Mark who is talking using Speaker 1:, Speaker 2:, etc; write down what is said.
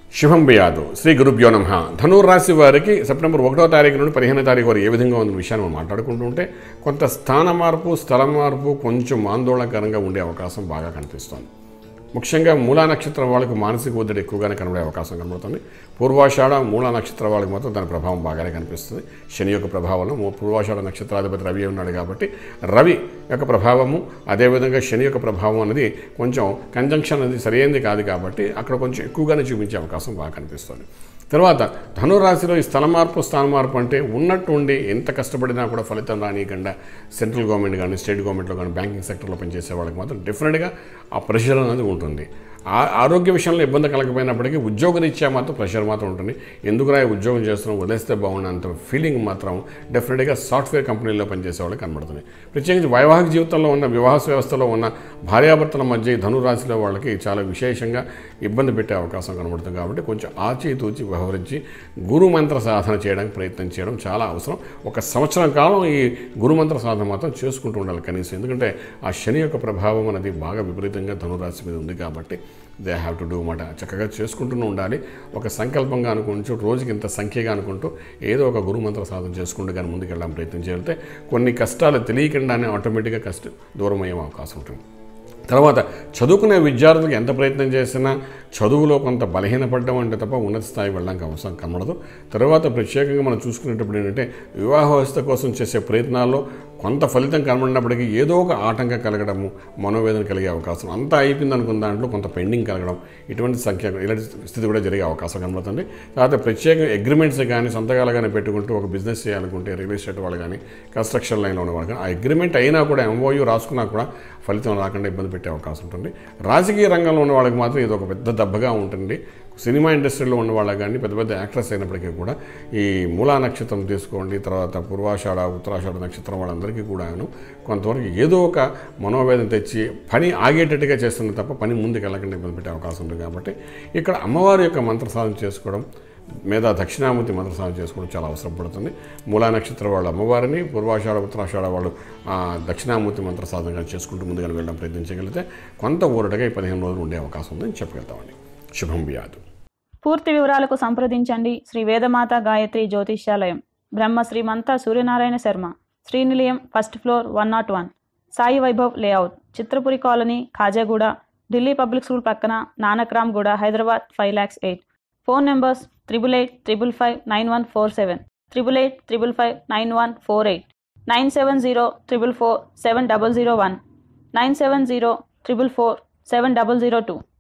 Speaker 1: శుభం బియాదు శ్రీ గురుభ్యో నమ ధనుర్ రాశి వారికి సెప్టెంబర్ ఒకటో తారీఖు నుండి పదిహేనో తారీఖు వరకు ఏ విధంగా ఉన్న విషయాన్ని మనం మాట్లాడుకుంటూ ఉంటే కొంత స్థాన మార్పు స్థల మార్పు కొంచెం ఆందోళనకరంగా ఉండే అవకాశం బాగా కనిపిస్తోంది ముఖ్యంగా మూలా నక్షత్రం వాళ్ళకి మానసిక ఒత్తిడి ఎక్కువగానే కనబడే అవకాశం కనబడుతుంది పూర్వాషాఢ మూలా నక్షత్రం వాళ్ళకి మాత్రం దాని ప్రభావం బాగానే కనిపిస్తుంది శని యొక్క ప్రభావం పూర్వాషాఢ నక్షత్రాధిపతి రవి ఉన్నాడు కాబట్టి రవి యొక్క ప్రభావము అదేవిధంగా శని యొక్క ప్రభావం అనేది కొంచెం కంజంక్షన్ అనేది సరైనది కాదు కాబట్టి అక్కడ కొంచెం ఎక్కువగానే చూపించే అవకాశం బాగా కనిపిస్తుంది తర్వాత ధనురాశిలో ఈ స్థల మార్పు స్థాన మార్పు అంటే ఉన్నట్టు ఉండి ఎంత కష్టపడినా కూడా ఫలితం రానియకుండా సెంట్రల్ గవర్నమెంట్ కానీ స్టేట్ గవర్నమెంట్లో కానీ బ్యాంకింగ్ సెక్టర్లో పనిచేసే వాళ్ళకి మాత్రం డెఫినెట్గా ఆ ప్రెషర్ అనేది ఉంటుంది ఆ ఆరోగ్య విషయంలో ఇబ్బంది కలగపోయినప్పటికీ ఉద్యోగరీత్యా మాత్రం ప్రెషర్ మాత్రం ఉంటుంది ఎందుకురా ఈ ఉద్యోగం చేస్తున్నాం వదిలేస్తే బాగున్నంత ఫీలింగ్ మాత్రం డెఫినెట్గా సాఫ్ట్వేర్ కంపెనీల్లో పనిచేసే వాళ్ళకి కనబడుతుంది ప్రత్యేకించి వైవాహిక జీవితంలో ఉన్న వివాహ వ్యవస్థలో ఉన్న భార్యాభర్తల మధ్య ఈ ధనురాశిలో వాళ్ళకి చాలా విశేషంగా ఇబ్బంది పెట్టే అవకాశం కనబడుతుంది కాబట్టి కొంచెం ఆచితూచి వ్యవహరించి గురుమంత్ర సాధన చేయడానికి ప్రయత్నం చేయడం చాలా అవసరం ఒక సంవత్సరం కాలం ఈ గురుమంత్ర సాధన మాత్రం చేసుకుంటూ ఉండాలి కనీసం ఎందుకంటే ఆ శని యొక్క ప్రభావం అనేది బాగా విపరీతంగా ధనురాశి మీద ఉంది కాబట్టి దే హ్యావ్ టు డూ మాట చక్కగా చేసుకుంటూనే ఉండాలి ఒక సంకల్పంగా అనుకుంటూ రోజుకి ఇంత సంఖ్యగా అనుకుంటూ ఏదో ఒక గురుమంత్ర సాధన చేసుకుంటూ కానీ ముందుకు వెళ్ళడం ప్రయత్నం చేస్తే కొన్ని కష్టాలు తెలియకుండానే ఆటోమేటిక్గా కష్టం దూరం అయ్యే అవకాశం ఉంటుంది తర్వాత చదువుకునే విద్యార్థులకు ఎంత ప్రయత్నం చేసినా చదువులో కొంత బలహీనపడడం అంటే తప్ప ఉన్నత స్థాయి వెళ్ళడానికి అవసరం కనబడదు తర్వాత ప్రత్యేకంగా మనం చూసుకునేటప్పుడు ఏంటంటే వివాహ వ్యవస్థ కోసం చేసే ప్రయత్నాల్లో కొంత ఫలితం కనబడినప్పటికీ ఏదో ఒక ఆటంకం కలగడము మనోవేదన కలిగే అవకాశం అంతా అయిపోయింది అనుకున్న దాంట్లో కొంత పెండింగ్ కలగడం ఇటువంటి సంఖ్య ఇలాంటి స్థితి కూడా జరిగే అవకాశం కనబడుతుంది తర్వాత ప్రత్యేకంగా అగ్రిమెంట్స్ కానీ సంతకాలు కానీ పెట్టుకుంటూ ఒక బిజినెస్ చేయాలనుకుంటే రియల్ ఎస్టేట్ వాళ్ళు కానీ కన్స్ట్రక్షన్ లైన్లో ఉన్న వాళ్ళు కానీ ఆ అగ్రిమెంట్ అయినా కూడా ఎంఓయూ రాసుకున్నా కూడా ఫలితం రాకుండా ఇబ్బంది పెట్టే అవకాశం ఉంటుంది రాజకీయ రంగంలో ఉన్న వాళ్ళకి మాత్రం ఇది ఒక పెద్ద దెబ్బగా ఉంటుంది సినిమా ఇండస్ట్రీలో ఉన్న వాళ్ళకి కానీ పెద్ద పెద్ద యాక్టర్స్ అయినప్పటికీ కూడా ఈ మూలా నక్షత్రం తీసుకోండి తర్వాత పూర్వాషాఢ ఉత్తరాషాఢ నక్షత్రం వాళ్ళందరికీ కూడాను కొంతవరకు ఏదో ఒక మనోవేదన తెచ్చి పని ఆగేటట్టుగా చేస్తుంది తప్ప పని ముందుకు వెళ్ళకుండా ఇబ్బంది పెట్టే అవకాశం ఉంది కాబట్టి ఇక్కడ అమ్మవారి యొక్క మంత్ర సాధన చేసుకోవడం మీద దక్షిణామూర్తి మంత్ర సాధన చేసుకోవడం చాలా అవసరం పడుతుంది మూలా నక్షత్రం వాళ్ళు అమ్మవారిని పూర్వాషాఢ ఉత్తరాషాఢ వాళ్ళు ఆ, దక్షిణామూర్తి మంత్ర సాధన చేసుకుంటూ ముందుగా వెళ్ళడం ప్రయత్నించగలిగితే కొంత ఊరటగా ఈ పదిహేను రోజులు ఉండే అవకాశం ఉందని చెప్పగలుగుతామండి శుభం వ్యాధు
Speaker 2: పూర్తి వివరాలకు సంప్రదించండి Shri Vedamata Gayatri Jyotishyalayam Brahma Srimanta Suryanarayana Sharma Srinilayam first floor one naught one Sai Vaibhav layout Chitrapuri colony Khajaguda Delhi public school పక్కన Nanakramguda Hyderabad five lakhs eight phone numbers triple eight triple five nine one four seven triple eight triple five nine one four eight nine seven zero triple four seven double zero one nine seven zero triple four seven double zero two